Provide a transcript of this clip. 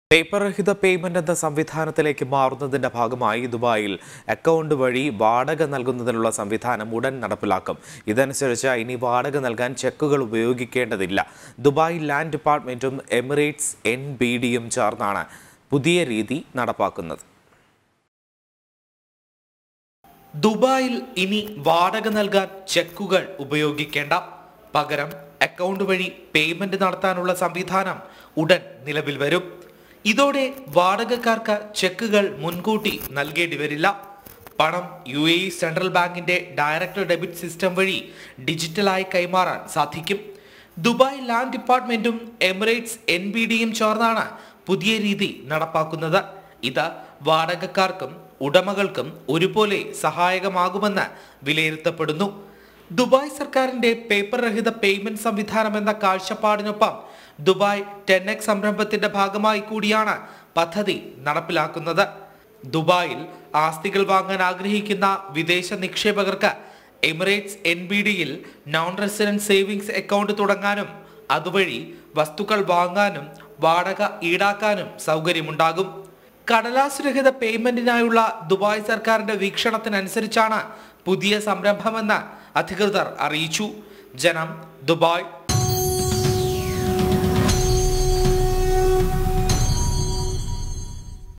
paper രഹിത payment എന്ന സംവിധാനത്തിലേക്ക് മാറുന്നതിന്റെ ഭാഗമായി ദുബായിൽ അക്കൗണ്ട് വഴി വാടക നൽകുന്നതിനുള്ള സംവിധാനം ഉടൻ നടപ്പിലാക്കും ഇതനുസരിച്ച് ഇനി വാടക നൽകാൻ ചെക്കുകൾ ഉപയോഗിക്കേണ്ടതില്ല ദുബായ് ലാൻഡ് ഡിപ്പാർട്ട്മെന്റും എമിറേറ്റ്സ് എൻ ബി ഡിയും ചേർന്നാണ് പുതിയ രീതി നടപ്പാക്കുന്നത് ദുബായിൽ ഇനി വാടക നൽകാൻ ചെക്കുകൾ ഉപയോഗിക്കേണ്ട പകരം അക്കൗണ്ട് വഴി പേയ്മെന്റ് നടത്താനുള്ള സംവിധാനം ഉടൻ നിലവിൽ വരും ഇതോടെ വാടകക്കാർക്ക് ചെക്കുകൾ മുൻകൂട്ടി നൽകേണ്ടി വരില്ല പണം യു എ ഇ സെൻട്രൽ ബാങ്കിന്റെ ഡയറക്ട് ഡെബിറ്റ് സിസ്റ്റം വഴി ഡിജിറ്റലായി കൈമാറാൻ സാധിക്കും ദുബായ് ലാൻഡ് ഡിപ്പാർട്ട്മെന്റും എമിറേറ്റ്സ് എൻ ബി ഡിയും ചേർന്നാണ് പുതിയ രീതി നടപ്പാക്കുന്നത് ഇത് വാടകക്കാർക്കും ഉടമകൾക്കും ഒരുപോലെ സഹായകമാകുമെന്ന് വിലയിരുത്തപ്പെടുന്നു ദുബായ് സർക്കാരിന്റെ പേപ്പർ രഹിത പേയ്മെന്റ് സംവിധാനം എന്ന കാഴ്ചപ്പാടിനൊപ്പം ദുബായ് ടെൻ എക്സ് സംരംഭത്തിന്റെ ഭാഗമായി കൂടിയാണ് പദ്ധതി നടപ്പിലാക്കുന്നത് ദുബായിൽ ആസ്തികൾ വാങ്ങാൻ ആഗ്രഹിക്കുന്ന വിദേശ നിക്ഷേപകർക്ക് എമിറേറ്റ്സ് എൻ ബി ഡിയിൽ നോൺ റെസിഡന്റ് സേവിങ്സ് അക്കൗണ്ട് തുടങ്ങാനും അതുവഴി വസ്തുക്കൾ വാങ്ങാനും വാടക ഈടാക്കാനും സൗകര്യമുണ്ടാകും കടലാസ് രഹിത പേയ്മെന്റിനായുള്ള ദുബായ് സർക്കാരിന്റെ വീക്ഷണത്തിനനുസരിച്ചാണ് പുതിയ സംരംഭമെന്ന് അധികൃതർ അറിയിച്ചു ജനം ദുബായ്